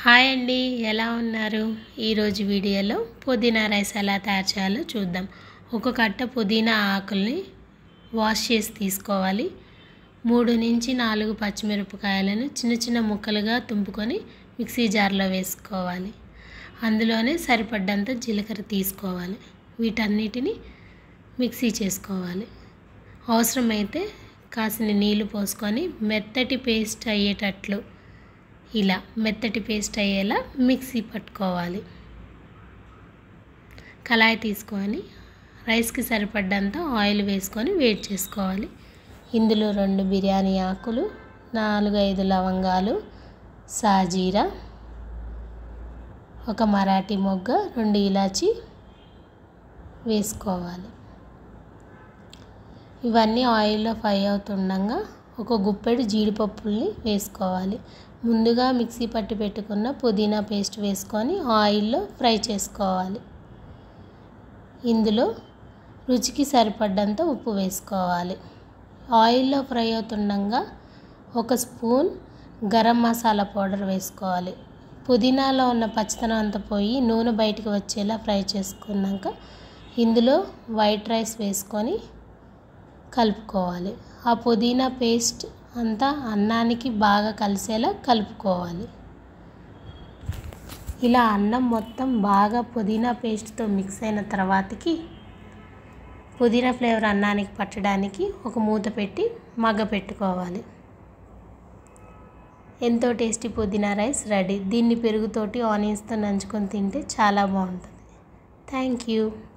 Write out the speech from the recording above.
hi అండి ఎలా ఉన్నారు ఈరోజు వీడియోలో పుదీనా రైస్ ఎలా తయారు చేయాలో చూద్దాం ఒక కట్ట పుదీనా ఆకుల్ని వాష్ చేసి తీసుకోవాలి మూడు నుంచి నాలుగు పచ్చిమిరపకాయలను చిన్న చిన్న ముక్కలుగా తుంపుకొని మిక్సీ జార్లో వేసుకోవాలి అందులోనే సరిపడ్డంత జీలకర్ర తీసుకోవాలి వీటన్నిటిని మిక్సీ చేసుకోవాలి అవసరమైతే కాసిన నీళ్లు పోసుకొని మెత్తటి పేస్ట్ అయ్యేటట్లు ఇలా మెత్తటి పేస్ట్ అయ్యేలా మిక్సీ పట్టుకోవాలి కళాయి తీసుకొని రైస్కి సరిపడ్డంత ఆయిల్ వేసుకొని వేడి చేసుకోవాలి ఇందులో రెండు బిర్యానీ ఆకులు నాలుగు ఐదు లవంగాలు సాజీరా ఒక మరాఠీ మొగ్గ రెండు ఇలాచి వేసుకోవాలి ఇవన్నీ ఆయిల్లో ఫ్రై అవుతుండగా ఒక గుప్పెడు జీడిపప్పుల్ని వేసుకోవాలి ముందుగా మిక్సీ పట్టి పెట్టుకున్న పుదీనా పేస్ట్ వేసుకొని ఆయిల్లో ఫ్రై చేసుకోవాలి ఇందులో రుచికి సరిపడ్డంత ఉప్పు వేసుకోవాలి ఆయిల్లో ఫ్రై అవుతుండగా ఒక స్పూన్ గరం మసాలా పౌడర్ వేసుకోవాలి పుదీనాలో ఉన్న పచ్చదనం అంతా పోయి నూనె బయటికి వచ్చేలా ఫ్రై చేసుకున్నాక ఇందులో వైట్ రైస్ వేసుకొని కలుపుకోవాలి ఆ పుదీనా పేస్ట్ అంతా అన్నానికి బాగా కలిసేలా కలుపుకోవాలి ఇలా అన్నం మొత్తం బాగా పుదీనా పేస్ట్తో మిక్స్ అయిన తర్వాతకి పుదీనా ఫ్లేవర్ అన్నానికి పట్టడానికి ఒక మూత పెట్టి మగ్గ పెట్టుకోవాలి ఎంతో టేస్టీ పుదీనా రైస్ రెడీ దీన్ని పెరుగుతోటి ఆనియన్స్తో నంచుకొని తింటే చాలా బాగుంటుంది థ్యాంక్ యూ